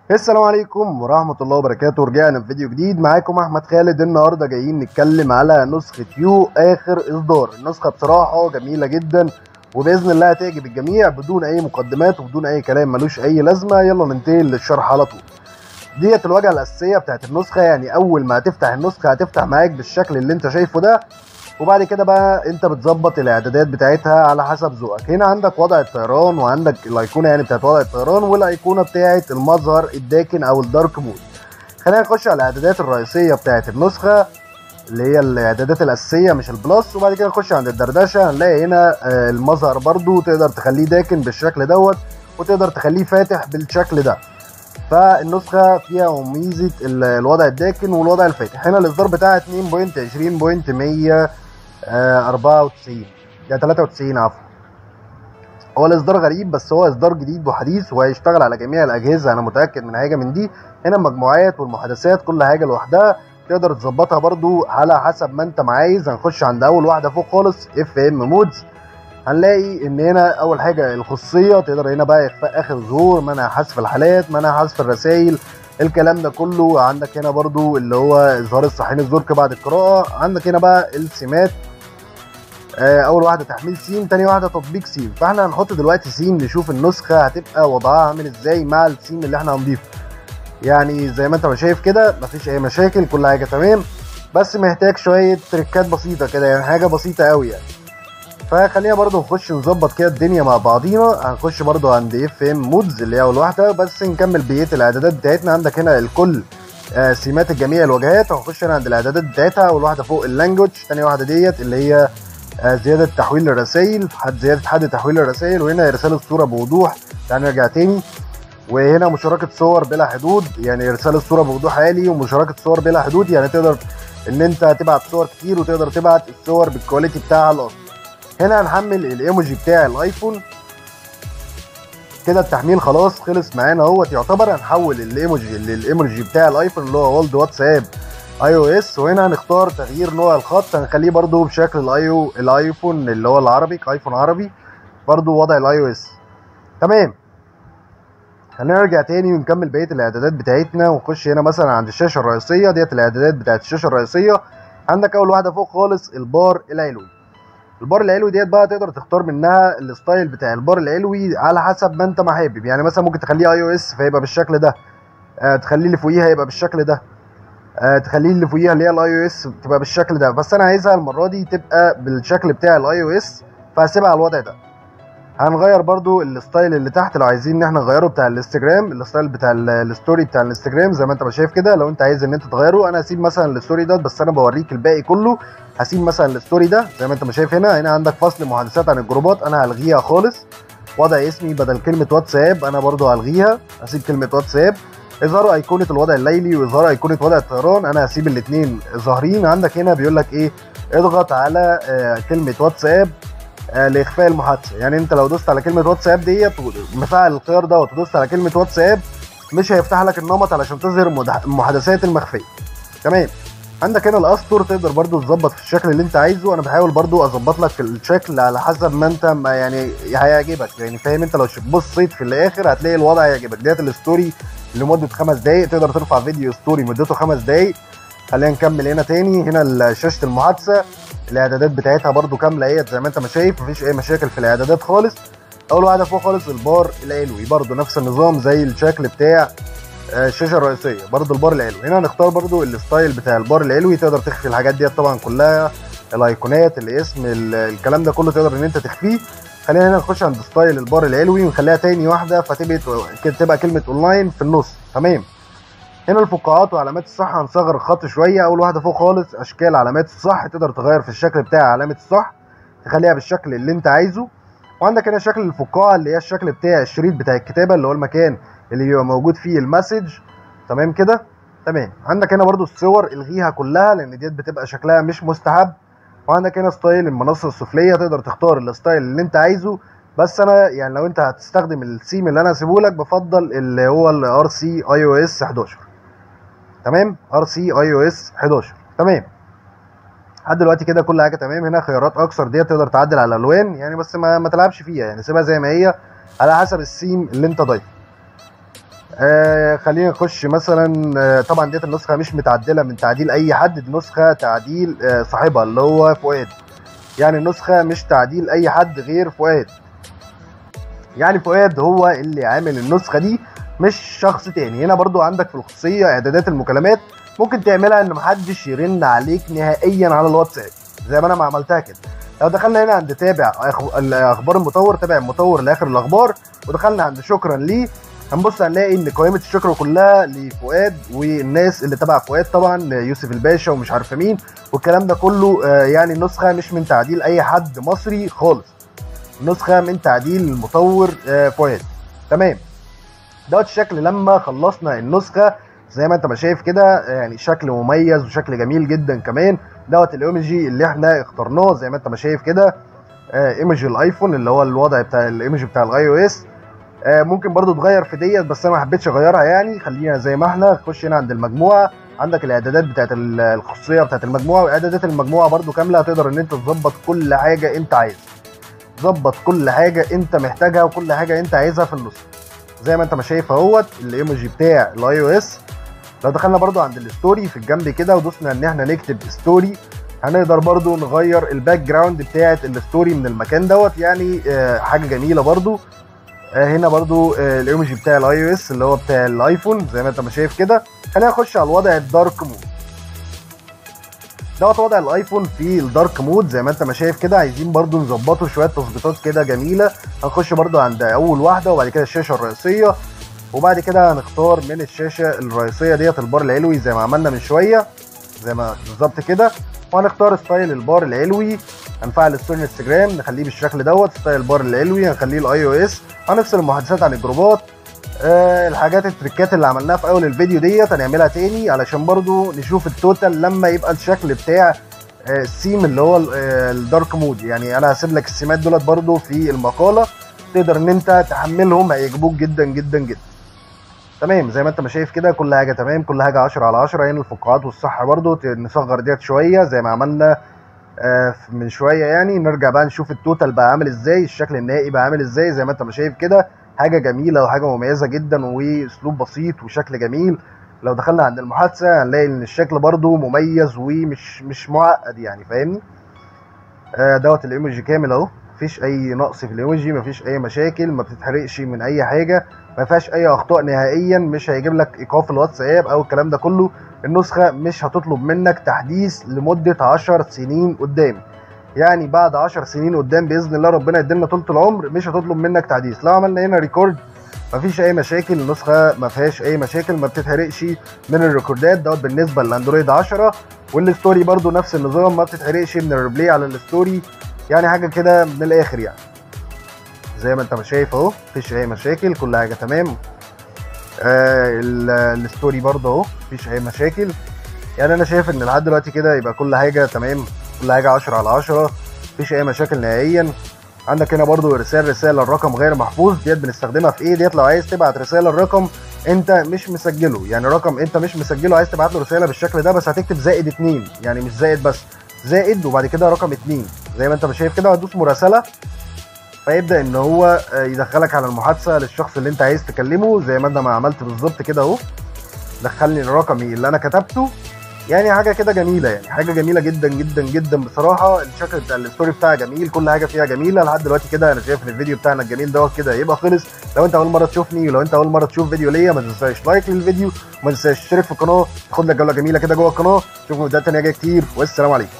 السلام عليكم ورحمة الله وبركاته رجعنا في فيديو جديد معاكم أحمد خالد النهاردة جايين نتكلم على نسخة يو آخر إصدار النسخة بصراحة جميلة جدا وبإذن الله هتعجب الجميع بدون أي مقدمات وبدون أي كلام ملوش أي لازمة يلا ننتقل للشرح على طول ديت الواجهة الأساسية بتاعت النسخة يعني أول ما هتفتح النسخة هتفتح معاك بالشكل اللي أنت شايفه ده وبعد كده بقى انت بتظبط الاعدادات بتاعتها على حسب ذوقك هنا عندك وضع الطيران وعندك الايقونه يعني بتاعت وضع الطيران والايقونه بتاعت المظهر الداكن او الدارك مود خلينا نخش على الاعدادات الرئيسيه بتاعت النسخه اللي هي الاعدادات الاساسيه مش البلس وبعد كده نخش عند الدردشه هنلاقي هنا آه، المظهر برضو تقدر تخليه داكن بالشكل دوت وتقدر تخليه فاتح بالشكل ده فالنسخة فيها ميزة ال- الوضع الداكن والوضع الفاتح هنا الإصدار بتاعها 2.20.100 آه، 94 يعني 93 عفوا هو الاصدار غريب بس هو اصدار جديد وحديث وهيشتغل على جميع الاجهزه انا متاكد من حاجه من دي هنا المجموعات والمحادثات كل حاجه لوحدها تقدر تظبطها برضو على حسب ما انت ما عايز هنخش عند اول واحده فوق خالص اف ام مودز هنلاقي ان هنا اول حاجه الخصوصيه تقدر هنا بقى اخفاء اخر ظهور منع حذف الحالات منع حذف الرسائل الكلام ده كله عندك هنا برضو اللي هو اظهار الصحيين الزرق بعد القراءه عندك هنا بقى السمات آه، اول واحده تحميل سيم تاني واحده تطبيق سيم فاحنا هنحط دلوقتي سيم نشوف النسخه هتبقى وضعها عامل ازاي مع السيم اللي احنا هنضيفه يعني زي ما انت ما شايف كده مفيش اي مشاكل كل حاجه تمام بس محتاج شويه تريكات بسيطه كده يعني حاجه بسيطه قوي يعني فخلينا برضو نخش نظبط كده الدنيا مع بعضينا هنخش برضو عند اف ام مودز اللي هي اول واحده بس نكمل بقيه الاعدادات بتاعتنا عندك هنا الكل آه، سمات الجميع الواجهات هنخش هنا عند الاعدادات بتاعتها اول واحده فوق اللانجوج تاني واحده ديت اللي هي آه، زيادة تحويل الرسائل حد زيادة حد تحويل الرسائل وهنا إرسال الصورة بوضوح تعال نرجع تاني وهنا مشاركة صور بلا حدود يعني إرسال الصورة بوضوح عالي ومشاركة صور بلا حدود يعني تقدر إن أنت تبعت صور كتير وتقدر تبعت الصور بالكواليتي بتاعها الأصلي هنا هنحمل الإيموجي بتاع الأيفون كده التحميل خلاص خلص معانا اهوت يعتبر هنحول الايموجي للايموجي بتاع الايفون اللي هو اولد واتساب اي او اس وهنا هنختار تغيير نوع الخط هنخليه برضو بشكل الايو الايفون اللي هو العربي ايفون عربي برضو وضع الاي او اس تمام خلينا نرجع تاني ونكمل بقيه الاعدادات بتاعتنا ونخش هنا مثلا عند الشاشه الرئيسيه ديت الاعدادات بتاعت الشاشه الرئيسيه عندك اول واحده فوق خالص البار العلوي البار العلوي ديت بقى تقدر تختار منها الستايل بتاع البار العلوي على حسب ما انت ما حابب يعني مثلا ممكن تخليه اي او اس فيبقى بالشكل ده آه تخليه اللي فوقيها يبقى بالشكل ده آه تخليه اللي فوقيها اللي هي الاي او اس تبقى بالشكل ده بس انا عايزها المره دي تبقى بالشكل بتاع الاي او اس فهسيبها على الوضع ده هنغير برضو الستايل اللي تحت لو عايزين ان احنا نغيره بتاع الانستجرام الستايل بتاع ال- الستوري بتاع الانستجرام زي ما انت ما شايف كده لو انت عايز ان انت تغيره انا هسيب مثلا الستوري ده بس انا بوريك الباقي كله هسيب مثلا الستوري ده زي ما انت ما شايف هنا هنا عندك فصل محادثات عن الجروبات انا هلغيها خالص وضع اسمي بدل كلمة واتساب انا برضو هلغيها هسيب كلمة واتساب اظهار ايقونة الوضع الليلي واظهار ايقونة وضع الطيران انا هسيب الاتنين ظاهرين عندك هنا بيقول لك ايه اضغط على آه، كلمة واتساب آه، لاخفاء المحادثه يعني انت لو دوست على كلمه واتساب ديت ومفعل الخيار دوت ودوست على كلمه واتساب مش هيفتح لك النمط علشان تظهر المد- المحادثات المخفيه تمام عندك هنا الاسطر تقدر برضو تظبط في الشكل اللي انت عايزه انا بحاول برضو اظبط لك الشكل على حسب ما انت ما يعني هيعجبك يعني فاهم انت لو ش- بصيت في الاخر هتلاقي الوضع هيعجبك ديت الستوري لمده خمس دقائق تقدر ترفع فيديو ستوري مدته خمس دقائق خلينا نكمل هنا تاني هنا شاشه المحادثه الاعدادات بتاعتها برضو كامله اهيت زي ما انت ما شايف مفيش اي مشاكل في الاعدادات خالص اول واحده فوق خالص البار العلوي برضو نفس النظام زي الشكل بتاع آه، الشاشه الرئيسيه برضو البار العلوي هنا هنختار برضو الستايل بتاع البار العلوي تقدر تخفي الحاجات ديت طبعا كلها الايقونات الاسم ال- الكلام ده كله تقدر ان انت تخفيه خلينا هنا نخش عند ستايل البار العلوي ونخليها تاني واحده فتبقى تبقى كلمه اونلاين في النص تمام هنا الفقاعات وعلامات الصح هنصغر الخط شويه اول واحده فوق خالص اشكال علامات الصح تقدر تغير في الشكل بتاع علامه الصح تخليها بالشكل اللي انت عايزه وعندك هنا شكل الفقاعه اللي هي الشكل بتاع الشريط بتاع الكتابه اللي هو المكان اللي بيبقى موجود فيه المسج تمام كده تمام عندك هنا برضو الصور الغيها كلها لان ديت بتبقى شكلها مش مستحب وعندك هنا ستايل المنصه السفليه تقدر تختار الستايل اللي انت عايزه بس انا يعني لو انت هتستخدم السيم اللي انا هسيبه لك بفضل اللي هو الار سي اي او اس 11 تمام ار سي اي او اس 11 تمام لحد دلوقتي كده كل حاجه تمام هنا خيارات اكثر ديت تقدر تعدل على الالوان يعني بس ما, ما تلعبش فيها يعني سيبها زي ما هي على حسب السيم اللي انت ضايفه آه خلينا نخش مثلا آه طبعا ديت النسخه مش متعدله من تعديل اي حد دي نسخه تعديل آه صاحبها اللي هو فؤاد يعني النسخه مش تعديل اي حد غير فؤاد يعني فؤاد هو اللي عامل النسخه دي مش شخص تاني هنا برضو عندك في الخصوصيه اعدادات المكالمات ممكن تعملها ان محدش يرن عليك نهائيا على الواتساب زي ما انا ما عملتها كده لو دخلنا هنا عند تابع أخ- اخبار المطور تابع المطور لاخر الاخبار ودخلنا عند شكرا ليه هنبص هنلاقي ان قائمه الشكر كلها لفؤاد والناس اللي تبع فؤاد طبعا يوسف الباشا ومش عارفه مين والكلام ده كله آه، يعني النسخه مش من تعديل اي حد مصري خالص نسخه من تعديل المطور آه، فؤاد تمام دوت الشكل لما خلصنا النسخه زي ما انت ما شايف كده آه، يعني شكل مميز وشكل جميل جدا كمان دوت الايموجي اللي احنا اخترناه زي ما انت ما شايف كده آه، ايموجي الايفون اللي هو الوضع بتاع الايموجي بتاع الاي او اس آه، ممكن برضو تغير في ديت بس انا ما حبيتش اغيرها يعني خلينا زي ما احنا خش هنا عند المجموعه عندك الاعدادات بتاعت ال- الخصوصيه بتاعت المجموعه واعدادات المجموعه برضو كامله هتقدر ان انت تظبط كل حاجه انت عايزها ظبط كل حاجه انت محتاجها وكل حاجه انت عايزها في النسخه زي ما انت ما شايف اهوت الايموجي بتاع الاي او اس لو دخلنا برضو عند الستوري في الجنب كده ودوسنا ان احنا نكتب ستوري هنقدر برضو نغير الباك جراوند بتاعت الستوري من المكان دوت يعني آه، حاجه جميله برضو آه، هنا برضو آه، الايموجي بتاع الاي او اس اللي هو بتاع الايفون زي ما انت ما شايف كده خلينا نخش على الوضع الدارك مود دوت وضع الايفون في الدارك مود زي ما انت ما شايف كده عايزين برضو نظبطه شويه تظبيطات كده جميله هنخش برضو عند اول واحده وبعد كده الشاشه الرئيسيه وبعد كده هنختار من الشاشه الرئيسيه ديت البار العلوي زي ما عملنا من شويه زي ما بالظبط كده وهنختار ستايل البار العلوي هنفعل ستوري انستجرام نخليه بالشكل دوت ستايل البار العلوي هنخليه الاي او اس هنفصل المحادثات عن الجروبات آه الحاجات التريكات اللي عملناها في اول الفيديو ديت هنعملها تاني علشان برضو نشوف التوتال لما يبقى الشكل بتاع آه السيم اللي هو ال- آه الدارك مود يعني انا هسيب لك السيمات دولت برضو في المقاله تقدر ان انت تحملهم هيعجبوك جدا جدا جدا تمام زي ما انت ما شايف كده كل حاجه تمام كل حاجه 10 على 10 هنا الفقاعات والصح برضو ت- نصغر ديت شويه زي ما عملنا آه، من شويه يعني نرجع بقى نشوف التوتال بقى عامل ازاي الشكل النهائي بقى عامل ازاي زي ما انت ما شايف كده حاجه جميله وحاجه مميزه جدا واسلوب بسيط وشكل جميل لو دخلنا عند المحادثه هنلاقي ان الشكل برضو مميز ومش مش معقد يعني فاهمني آه، دوت الايموجي كامل اهو مفيش اي نقص في الايموجي مفيش اي مشاكل ما بتتحرقش من اي حاجه ما فيهاش اي اخطاء نهائيا مش هيجيب لك ايقاف الواتساب او الكلام ده كله النسخه مش هتطلب منك تحديث لمده 10 سنين قدام يعني بعد 10 سنين قدام باذن الله ربنا يدينا طول العمر مش هتطلب منك تحديث لو عملنا هنا ريكورد مفيش اي مشاكل النسخه ما فيهاش اي مشاكل ما بتتحرقش من الريكوردات دوت بالنسبه للاندرويد 10 والستوري برضو نفس النظام ما بتتحرقش من الريبلاي على الستوري يعني حاجه كده من الاخر يعني زي ما انت ما شايف اهو مفيش اي مشاكل كل حاجه تمام آه ال- الستوري برضه اهو مفيش اي مشاكل يعني انا شايف ان لحد دلوقتي كده يبقى كل حاجه تمام كل حاجه 10 على 10 مفيش اي مشاكل نهائيا عندك هنا برضو ارسال رساله الرقم غير محفوظ ديت بنستخدمها في ايه ديت لو عايز تبعت رساله الرقم انت مش مسجله يعني رقم انت مش مسجله عايز تبعت له رساله بالشكل ده بس هتكتب زائد اتنين يعني مش زائد بس زائد وبعد كده رقم اتنين زي ما انت ما شايف كده هتدوس مراسله فيبدا ان هو آه، يدخلك على المحادثه للشخص اللي انت عايز تكلمه زي ما انا ما عملت بالظبط كده اهو دخلني رقمي اللي انا كتبته يعني حاجه كده جميله يعني حاجه جميله جدا جدا جدا بصراحه الشكل بتاع الستوري بتاعها جميل كل حاجه فيها جميله لحد دلوقتي كده انا شايف ان الفيديو بتاعنا الجميل دوت كده يبقى خلص لو انت اول مره تشوفني ولو انت اول مره تشوف فيديو ليا ما تنساش لايك للفيديو وما تنساش تشترك في القناه تاخد لك جوله جميله كده جوه القناه شوفوا فيديوهات تانيه جايه كتير والسلام عليكم